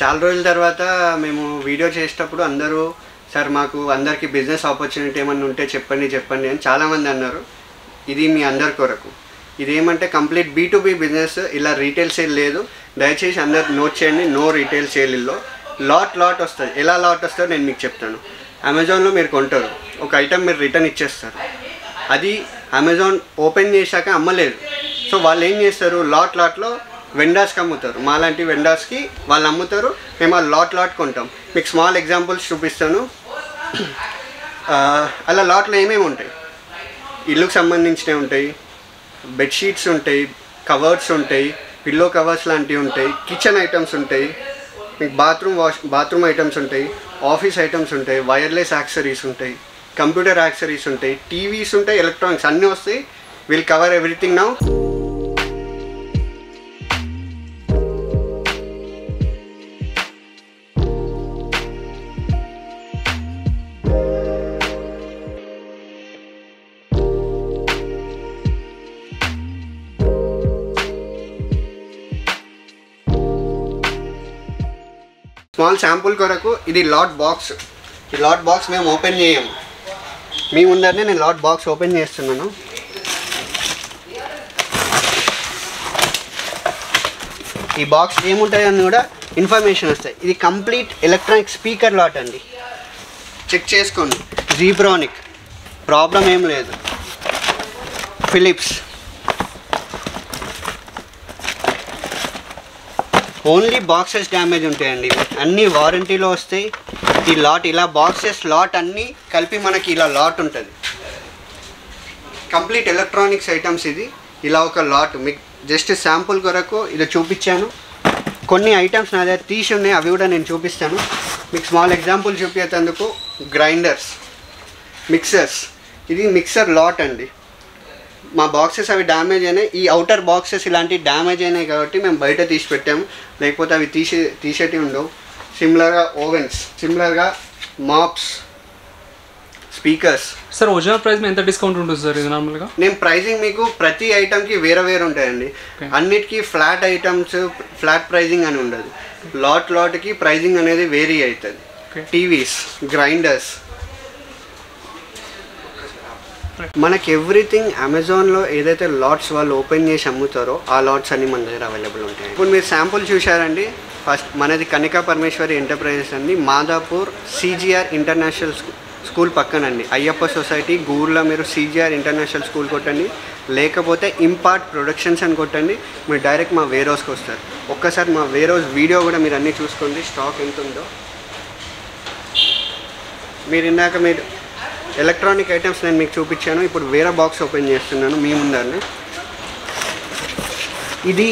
చాలా రోజుల తర్వాత మేము వీడియో చేసేటప్పుడు అందరూ సార్ మాకు అందరికీ బిజినెస్ ఆపర్చునిటీ ఏమన్నా ఉంటే చెప్పండి చెప్పండి అని చాలామంది అన్నారు ఇది మీ అందరి కొరకు ఇది ఏమంటే complete B to B business ఇలా రీటైల్ సేల్ లేదు దయచేసి అందరు నోట్ చేయండి నో రీటైల్ సేల్లో లాట్ లాట్ వస్తుంది ఎలా లాట్ వస్తుందో నేను మీకు చెప్తాను అమెజాన్లో మీరు కొంటారు ఒక ఐటమ్ మీరు రిటర్న్ ఇచ్చేస్తారు అది అమెజాన్ ఓపెన్ చేశాక అమ్మలేదు సో వాళ్ళు ఏం చేస్తారు లాట్ లాట్లో వెండర్స్కి అమ్ముతారు మాలాంటి వెండర్స్కి వాళ్ళు అమ్ముతారు మేము ఆ లాట్ లాట్ కొంటాం మీకు స్మాల్ ఎగ్జాంపుల్స్ చూపిస్తాను ఆ, అలా లాట్లో ఏమేమి ఉంటాయి ఇల్లుకు సంబంధించినవి ఉంటాయి బెడ్షీట్స్ ఉంటాయి కవర్స్ ఉంటాయి పిల్లో కవర్స్ లాంటివి ఉంటాయి కిచెన్ ఐటమ్స్ ఉంటాయి మీకు బాత్రూమ్ వాష్ బాత్రూమ్ ఐటమ్స్ ఉంటాయి ఆఫీస్ ఐటమ్స్ ఉంటాయి వైర్లెస్ యాక్సరీస్ ఉంటాయి కంప్యూటర్ యాక్సరీస్ ఉంటాయి టీవీస్ ఉంటాయి ఎలక్ట్రానిక్స్ అన్నీ వస్తాయి will cover everything now small sample కొరకు ఇది లాట్ బాక్స్ ఈ లాట్ బాక్స్ మేము ఓపెన్ చేయము మీ ముందరనే నేను లాట్ బాక్స్ ఓపెన్ చేస్తున్నాను ఈ బాక్స్ ఏముంటాయని కూడా ఇన్ఫర్మేషన్ వస్తాయి ఇది కంప్లీట్ ఎలక్ట్రానిక్ స్పీకర్ లాట్ అండి చెక్ చేసుకోండి జీబ్రానిక్ ప్రాబ్లం ఏం లేదు ఫిలిప్స్ ఓన్లీ బాక్సెస్ డ్యామేజ్ ఉంటాయండి అన్నీ వారంటీలో వస్తాయి ఈ లాట్ ఇలా బాక్సెస్ లాట్ అన్నీ కలిపి మనకి ఇలా లాట్ ఉంటుంది కంప్లీట్ ఎలక్ట్రానిక్స్ ఐటమ్స్ ఇది ఇలా ఒక లాట్ మీకు జస్ట్ శాంపుల్ కొరకు ఇది చూపించాను కొన్ని ఐటమ్స్ నా దగ్గర తీసి ఉన్నాయి అవి కూడా నేను చూపిస్తాను మీకు స్మాల్ ఎగ్జాంపుల్ చూపించేందుకు గ్రైండర్స్ మిక్సర్స్ ఇది మిక్సర్ లాట్ అండి మా బాక్సెస్ అవి డ్యామేజ్ అయినాయి ఈ అవుటర్ బాక్సెస్ ఇలాంటి డ్యామేజ్ అయినాయి కాబట్టి మేము బయట తీసి పెట్టాము లేకపోతే అవి తీసి తీసేటి ఉండవు సిమిలర్గా ఓవెన్స్ సిమిలర్గా mops speakers sir original price మీద ఎంత డిస్కౌంట్ ఉంటుంది సార్ ఇది నార్మల్గా నేను ప్రైజింగ్ మీకు ప్రతి ఐటమ్కి వేరే వేరే ఉంటాయండి Okay. అన్నిటికీ ఫ్లాట్ ఐటమ్స్ ఫ్లాట్ ప్రైజింగ్ అని ఉండదు లాట్ లాట్కి ప్రైజింగ్ అనేది వేరీ అవుతుంది Okay. టీవీస్ గ్రైండర్స్ మనకి ఎవ్రీథింగ్ అమెజాన్లో ఏదైతే లాట్స్ వాళ్ళు ఓపెన్ చేసి అమ్ముతారో ఆ లాట్స్ అన్ని మన దగ్గర అవైలబుల్ ఉంటాయి ఇప్పుడు మీరు శాంపుల్ చూశారండి ఫస్ట్ మనది కనికా పరమేశ్వరి ఎంటర్ప్రైజెస్ అండి Madhapur CGR international school- school పక్కనండి అయ్యప్ప సొసైటీ గూర్లో మీరు సిజిఆర్ ఇంటర్నేషనల్ స్కూల్ కొట్టండి లేకపోతే ఇంపార్ట్ ప్రొడక్షన్స్ అని కొట్టండి మీరు డైరెక్ట్ మా వేర్ హౌస్కి వస్తారు ఒక్కసారి మా వేర్ హౌస్ వీడియో కూడా మీరు అన్నీ చూసుకోండి స్టాక్ ఎంత ఉందో మీరు ఇందాక మీరు ఎలక్ట్రానిక్ ఐటమ్స్ నేను మీకు చూపించాను ఇప్పుడు వేరే బాక్స్ ఓపెన్ చేస్తున్నాను మీ ముందరనే ఇది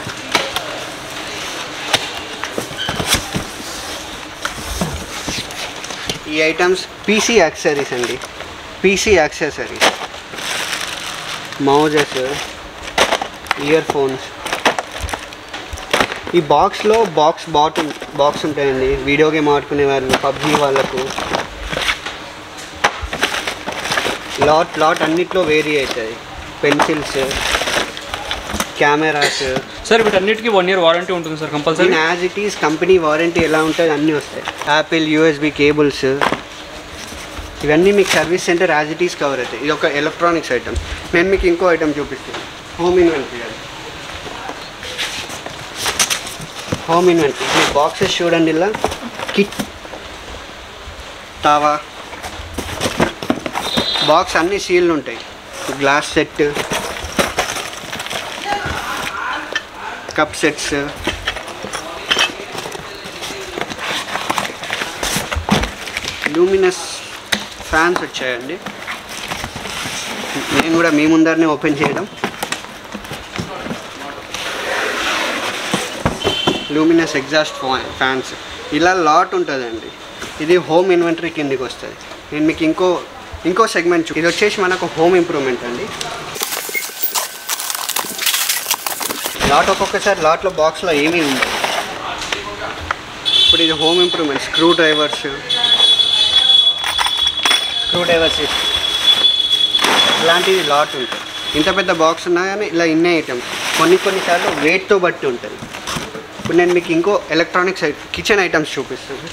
ఈ ఐటమ్స్ పీసీ యాక్సెసరీస్ అండి PC accessories mouses earphones ఈ బాక్స్లో బాక్స్ బాట్ బాక్స్ ఉంటాయండి వీడియో గేమ్ ఆడుకునే వాళ్ళు పబ్జీ వాళ్ళకు లాట్ లాట్ అన్నిట్లో వేరీ అవుతుంది పెన్సిల్స్ కెమెరాస్ సార్ వీటన్నిటికీ వన్ ఇయర్ వారంటీ ఉంటుంది సార్ కంపల్సరీ దీని as it is company warranty ఎలా ఉంటుంది అన్నీ వస్తాయి యాపిల్ యూఎస్బి కేబుల్స్ ఇవన్నీ మీకు service centre as it is cover అవుతాయి ఇది ఒక ఎలక్ట్రానిక్స్ ఐటమ్ నేను మీకు ఇంకో ఐటమ్ చూపిస్తాను హోమ్ ఇన్వెంటరీ అది హోమ్ ఇన్వెంటరీ మీ బాక్సెస్ చూడండి ఇలా కిట్ తావా బాక్స్ అన్ని సీల్డ్ ఉంటాయి glass set cup sets Luminous fans వచ్చాయండి నేను కూడా మీ ముందరనే ఓపెన్ చేయడం లూమినస్ ఎగ్జాస్ట్ ఫ్యాన్స్ ఇలా లాట్ ఉంటుందండి ఇది హోమ్ ఇన్వెంటరీ కిందికి వస్తుంది నేను మీకు ఇంకో ఇంకో సెగ్మెంట్ చూ ఇది వచ్చేసి మనకు హోమ్ ఇంప్రూవ్మెంట్ అండి లాట్ ఒక్కొక్కసారి లాట్లో బాక్స్లో ఏమీ ఉండదు ఇప్పుడు ఇది home improvement screwdrivers screwdrivers ఇలాంటివి లాట్ ఉంటాయి ఇంత పెద్ద బాక్స్ ఉన్నా కానీ ఇలా ఇన్నే ఐటమ్స్ కొన్ని కొన్నిసార్లు వెయిట్తో బట్టి ఉంటుంది ఇప్పుడు నేను మీకు ఇంకో ఎలక్ట్రానిక్స్ కిచెన్ ఐటమ్స్ చూపిస్తాను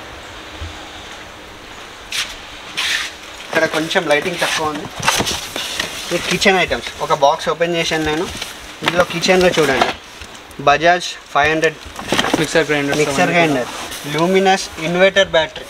ఇక్కడ కొంచెం లైటింగ్ తక్కువ ఉంది ఇది కిచెన్ ఐటమ్స్ ఒక బాక్స్ ఓపెన్ చేశాను నేను ఇందులో కిచెన్లో చూడండి Bajaj five hundred mixer grinder mixer grinder Luminous inverter battery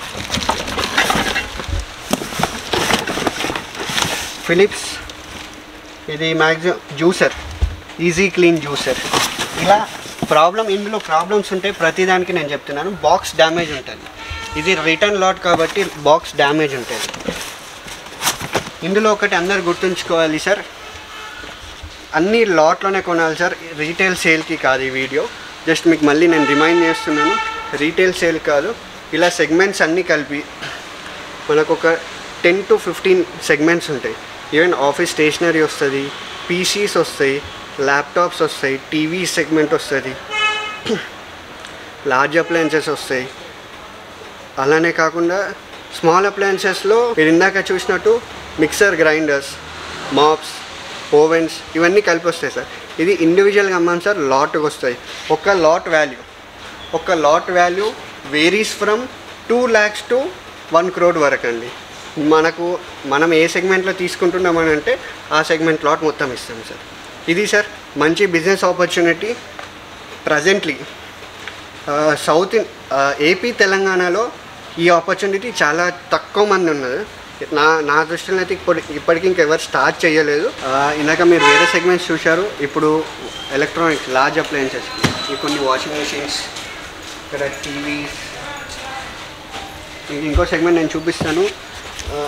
Philips ఇది maximum juicer easy clean juicer ఇలా ప్రాబ్లం ఇందులో ప్రాబ్లమ్స్ ఉంటాయి ప్రతిదానికి నేను చెప్తున్నాను బాక్స్ డ్యామేజ్ ఉంటుంది ఇది రిటర్న్ లాట్ కాబట్టి బాక్స్ డ్యామేజ్ ఉంటుంది ఇందులో ఒకటి అందరు గుర్తుంచుకోవాలి సార్ అన్ని లాట్లోనే కొనాలి సార్ రీటైల్ సేల్కి కాదు ఈ వీడియో జస్ట్ మీకు మళ్ళీ నేను రిమైండ్ చేస్తున్నాను రీటైల్ సేల్ కాదు ఇలా సెగ్మెంట్స్ అన్నీ కలిపి మనకు ఒక టెన్ టు ఫిఫ్టీన్ సెగ్మెంట్స్ ఉంటాయి ఈవెన్ ఆఫీస్ స్టేషనరీ వస్తుంది పీసీస్ వస్తాయి ల్యాప్టాప్స్ వస్తాయి టీవీ సెగ్మెంట్ వస్తుంది లార్జ్ అప్లయన్సెస్ వస్తాయి అలానే కాకుండా స్మాల్ అప్లయన్సెస్లో మీరు ఇందాక చూసినట్టు మిక్సర్ గ్రైండర్స్ మాప్స్ ఓవెన్స్ ఇవన్నీ కలిపి వస్తాయి సార్ ఇది ఇండివిజువల్గా అమ్మాం సార్ లాట్కి వస్తాయి ఒక లాట్ వాల్యూ ఒక lot value varies from two lakhs to one crore వరకు అండి మనకు మనం ఏ సెగ్మెంట్లో తీసుకుంటున్నామని అంటే ఆ సెగ్మెంట్ లాట్ మొత్తం ఇస్తాం సార్ ఇది సార్ మంచి business opportunity presently south in AP తెలంగాణలో ఈ ఆపర్చునిటీ చాలా తక్కువ మంది ఉన్నది నా నా దృష్టిలో అయితే ఇప్పుడు ఇప్పటికి ఇంకెవరు స్టార్ట్ చేయలేదు ఆ, ఇందాక మీరు వేరే సెగ్మెంట్స్ చూశారు ఇప్పుడు ఎలక్ట్రానిక్స్ లార్జ్ అప్లయన్సెస్ ఈ కొన్ని వాషింగ్ మెషిన్స్ ఇక్కడ టీవీస్ ఇంకో సెగ్మెంట్ నేను చూపిస్తాను ఆ,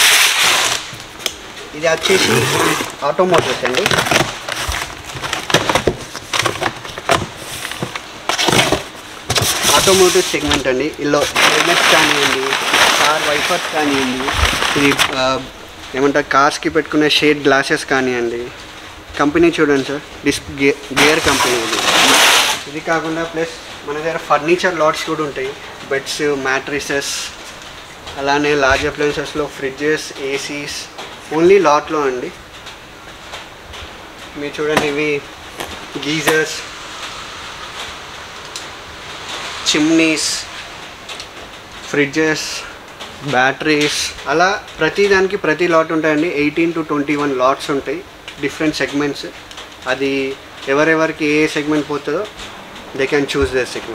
ఇది వచ్చేసి ఆటోమోటివ్స్ అండి ఆటోమోటివ్ సెగ్మెంట్ అండి ఇందులో హెల్మెట్స్ కానివ్వండి కార్ వైఫర్స్ కానివ్వండి ఇది ఆ, ఏమంటారు కార్స్కి పెట్టుకునే షేడ్ గ్లాసెస్ కానివ్వండి కంపెనీ చూడండి సార్ డిస్ గే గేర్ కంపెనీ ఇది ఇది కాకుండా ప్లస్ మన దగ్గర ఫర్నిచర్ లాట్స్ కూడా ఉంటాయి బెడ్స్ మ్యాట్రిసెస్ అలానే లార్జ్ అప్లయన్సెస్లో ఫ్రిడ్జెస్ ఏసీస్ ఓన్లీ లాట్లో అండి మీరు చూడండి ఇవి గీజర్స్ చిమ్నీస్ ఫ్రిడ్జెస్ బ్యాటరీస్ అలా ప్రతి దానికి ప్రతి లాట్ ఉంటాయండి eighteen to twenty one lots ఉంటాయి డిఫరెంట్ సెగ్మెంట్స్ అది ఎవరెవరికి ఏ సెగ్మెంట్ పోతుందో they can choose their segment